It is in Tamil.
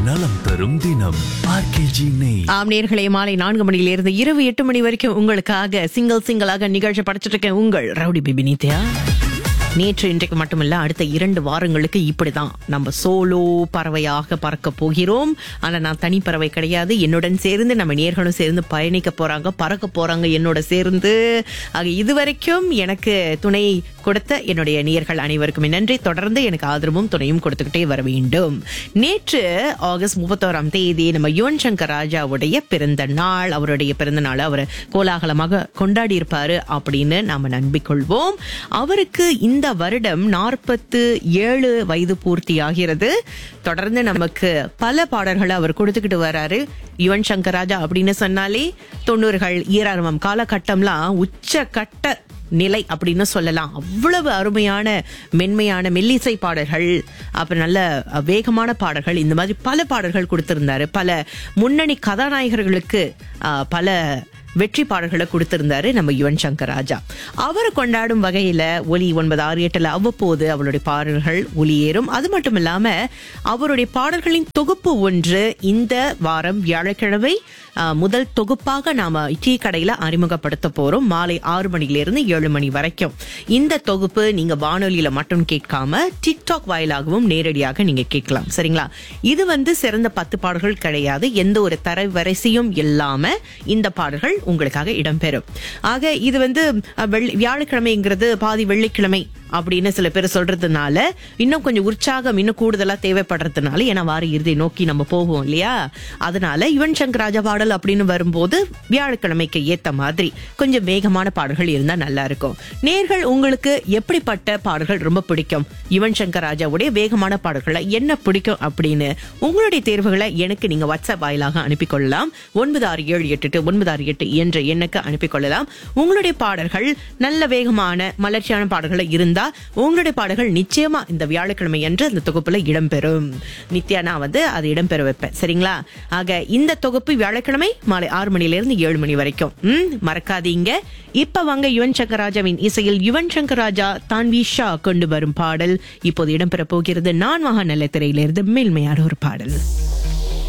நலம் தரும் தினம் ஆர்கேஜி நெய் ஆம் நேர்களே மாலை நான்கு மணியிலிருந்து இரவு எட்டு மணி வரைக்கும் உங்களுக்காக சிங்கிள் சிங்கிளாக நிகழ்ச்சி படைச்சிட்டு இருக்கேன் உங்கள் ரவுடி பிபி நித்யா நேற்று இன்றைக்கு மட்டுமல்ல அடுத்த இரண்டு வாரங்களுக்கு இப்படிதான் நம்ம சோலோ பறவையாக பறக்க போகிறோம் ஆனா நான் தனி பறவை கிடையாது என்னுடன் சேர்ந்து நம்ம நேர்களும் சேர்ந்து பயணிக்க போறாங்க பறக்க போறாங்க என்னோட சேர்ந்து ஆக இதுவரைக்கும் எனக்கு துணை கொடுத்த என்னுடைய நேர்கள் அனைவருக்குமே நன்றி தொடர்ந்து எனக்கு ஆதரவும் துணையும் கொடுத்துக்கிட்டே வர வேண்டும் நேற்று ஆகஸ்ட் முப்பத்தோராம் தேதி நம்ம யுவன் சங்கர் ராஜாவுடைய பிறந்த நாள் அவருடைய பிறந்த நாள் அவர் கோலாகலமாக கொண்டாடி இருப்பாரு அப்படின்னு நாம நம்பிக்கொள்வோம் அவருக்கு இந்த வருடம் நாற்பத்து ஏழு வயது பூர்த்தி ஆகிறது தொடர்ந்து நமக்கு பல பாடல்களை அவர் கொடுத்துக்கிட்டு வராரு யுவன் சங்கர் ராஜா அப்படின்னு சொன்னாலே தொண்ணூறுகள் ஈராரவம் காலகட்டம்லாம் உச்ச நிலை அப்படின்னு சொல்லலாம் அவ்வளவு அருமையான மென்மையான மெல்லிசை பாடல்கள் அப்புறம் நல்ல வேகமான பாடல்கள் இந்த மாதிரி பல பாடல்கள் கொடுத்திருந்தாரு பல முன்னணி கதாநாயகர்களுக்கு ஆஹ், பல வெற்றி பாடல்களை கொடுத்திருந்தாரு நம்ம யுவன் சங்கர் ராஜா அவரை கொண்டாடும் வகையில ஒலி ஒன்பது ஆறு எட்டுல அவ்வப்போது அவருடைய பாடல்கள் ஒலியேறும் அது மட்டும் இல்லாம அவருடைய பாடல்களின் தொகுப்பு ஒன்று இந்த வாரம் வியாழக்கிழமை ஆஹ், முதல் தொகுப்பாக நாம டீ கடையில அறிமுகப்படுத்த போறோம் மாலை ஆறு மணியிலிருந்து ஏழு மணி வரைக்கும் இந்த தொகுப்பு நீங்க வானொலியில மட்டும் கேட்காம டிக்டாக் வாயிலாகவும் நேரடியாக நீங்க கேட்கலாம் சரிங்களா இது வந்து சிறந்த பத்து பாடல்கள் கிடையாது எந்த ஒரு தரவரிசையும் இல்லாம இந்த பாடல்கள் உங்களுக்காக இடம்பெறும் ஆக இது வந்து அஹ், வெள்ளி- வியாழக்கிழமைங்கிறது பாதி வெள்ளிக்கிழமை அப்படின்னு சில பேர் சொல்றதுனால இன்னும் கொஞ்சம் உற்சாகம் இன்னும் கூடுதலா தேவைப்படுறதுனால ஏன்னா வார இறுதி நோக்கி நம்ம போவோம் இல்லையா அதனால யுவன் சங்கர் ராஜா பாடல் அப்படின்னு வரும்போது வியாழக்கிழமைக்கு ஏத்த மாதிரி கொஞ்சம் வேகமான பாடல்கள் இருந்தா நல்லா இருக்கும் நேர்கள் உங்களுக்கு எப்படிப்பட்ட பாடல்கள் ரொம்ப பிடிக்கும் யுவன் சங்கர் ராஜாவுடைய வேகமான பாடல்களை என்ன பிடிக்கும் அப்படின்னு உங்களுடைய தேர்வுகளை எனக்கு நீங்க வாட்ஸ்அப் வாயிலாக அனுப்பிக் கொள்ளலாம் ஒன்பது ஆறு ஏழு எட்டு எட்டு ஒன்பது ஆறு எட்டு என்ற எண்ணுக்கு அனுப்பிக் கொள்ளலாம் உங்களுடைய பாடல்கள் நல்ல வேகமான மலர்ச்சியான பாடல்களை இருந்தா உங்களுடைய பாடல்கள் நிச்சயமா இந்த வியாழக்கிழமை அன்று அந்த தொகுப்புல இடம்பெறும் நித்யா நான் வந்து அது இடம்பெற வைப்பேன் சரிங்களா ஆக இந்த தொகுப்பு வியாழக்கிழமை மாலை ஆறு மணில இருந்து ஏழு மணி வரைக்கும் ம், மறக்காதீங்க இப்ப வாங்க யுவன் சங்கர் ராஜாவின் இசையில் யுவன் சங்கர் ராஜா தான்வி ஷா கொண்டு வரும் பாடல் இப்போது இடம்பெற போகிறது நான் மகா நல்ல திரையிலிருந்து மேல்மையான ஒரு பாடல்